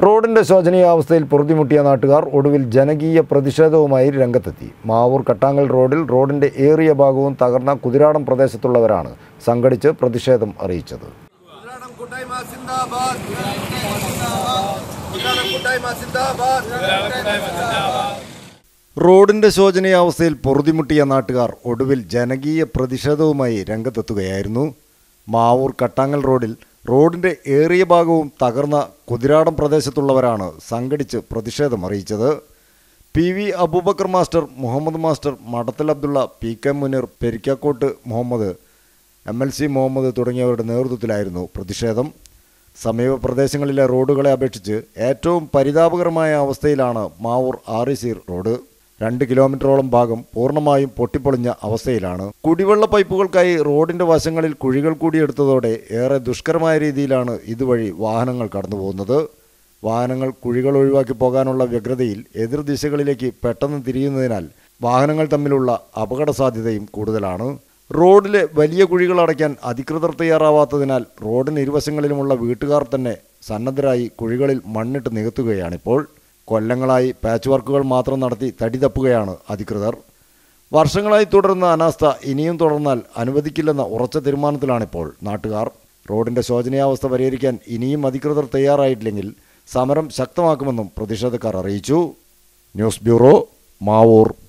റോഡിന്റെ ശോചനീയാവസ്ഥയിൽ പൊറുതിമുട്ടിയ നാട്ടുകാർ ഒടുവിൽ ജനകീയ പ്രതിഷേധവുമായി രംഗത്തെത്തി മാവൂർ കട്ടാങ്ങൽ റോഡിൽ റോഡിന്റെ ഏറിയ ഭാഗവും തകർന്ന കുതിരാടം പ്രദേശത്തുള്ളവരാണ് സംഘടിച്ച് പ്രതിഷേധം അറിയിച്ചത് കുതിരാടം കൂട്ടായ്മ സിന്ദാബാദ് കുതിരാടം കൂട്ടായ്മ സിന്ദാബാദ് റോഡിന്റെ ശോചനീയാവസ്ഥയിൽ പൊറുതിമുട്ടിയ നാട്ടുകാർ ഒടുവിൽ ജനകീയ പ്രതിഷേധവുമായി രംഗത്തെത്തുകയായിരുന്നു മാവൂർ കട്ടാങ്ങൽ റോഡിൽ റോഡിന്റെ ഏറിയ ഭാഗവും തകർന്ന കുതിരാടം പ്രദേശത്തുള്ളവരാണ് സംഘടിച്ച് പ്രതിഷേധം അറിയിച്ചത് P V Abubakar master Muhammad master Madathal Abdulla P K Muneer Perikkakkot Muhammad M L C Muhammad തുടങ്ങിയവരുടെ നേതൃത്വത്തിലായിരുന്നു പ്രതിഷേധം സമീപ പ്രദേശങ്ങളിലെ റോഡുകളെ അപേക്ഷിച്ച് ഏറ്റവും പരിതാപകരമായ അവസ്ഥയിലാണ് മാവൂർ ആറിസീർ റോഡ് രണ്ട് കിലോമീറ്ററോളം ഭാഗം പൂർണ്ണമായും പൊട്ടിപ്പൊളിഞ്ഞ അവസ്ഥയിലാണ് കുടിവെള്ള പൈപ്പുകൾക്കായി റോഡിന്റെ വശങ്ങളിൽ കുഴികൾ കൂടിയെടുത്തതോടെ ഏറെ ദുഷ്കരമായ രീതിയിലാണ് ഇതുവഴി വാഹനങ്ങൾ കടന്നുപോകുന്നത് വാഹനങ്ങൾ കുഴികൾ ഒഴിവാക്കി പോകാനുള്ള വ്യഗ്രതയിൽ എതിർ ദിശകളിലേക്ക് പെട്ടെന്ന് തിരിയുന്നതിനാൽ വാഹനങ്ങൾ തമ്മിലുള്ള അപകട സാധ്യതയും കൂടുതലാണ് റോഡിലെ വലിയ കുഴികൾ അടയ്ക്കാൻ അധികൃതർ തയ്യാറാവാത്തതിനാൽ റോഡിന് ഇരുവശങ്ങളിലുമുള്ള വീട്ടുകാർ തന്നെ സന്നദ്ധരായി കുഴികളിൽ മണ്ണിട്ട് നികത്തുകയാണിപ്പോൾ കൊല്ലങ്ങളായി പാച്ച് വർക്കുകൾ മാത്രം നടത്തി തടി തപ്പുകയാണ് അധികൃതർ വർഷങ്ങളായി തുടരുന്ന അനാസ്ഥ ഇനിയും തുടർന്നാൽ അനുവദിക്കില്ലെന്ന ഉറച്ച തീരുമാനത്തിലാണിപ്പോൾ നാട്ടുകാർ റോഡിന്റെ ശോചനീയാവസ്ഥ പരിഹരിക്കാൻ ഇനിയും അധികൃതർ തയ്യാറായിട്ടില്ലെങ്കിൽ സമരം ശക്തമാക്കുമെന്നും പ്രതിഷേധക്കാർ അറിയിച്ചു ന്യൂസ് ബ്യൂറോ മാവൂർ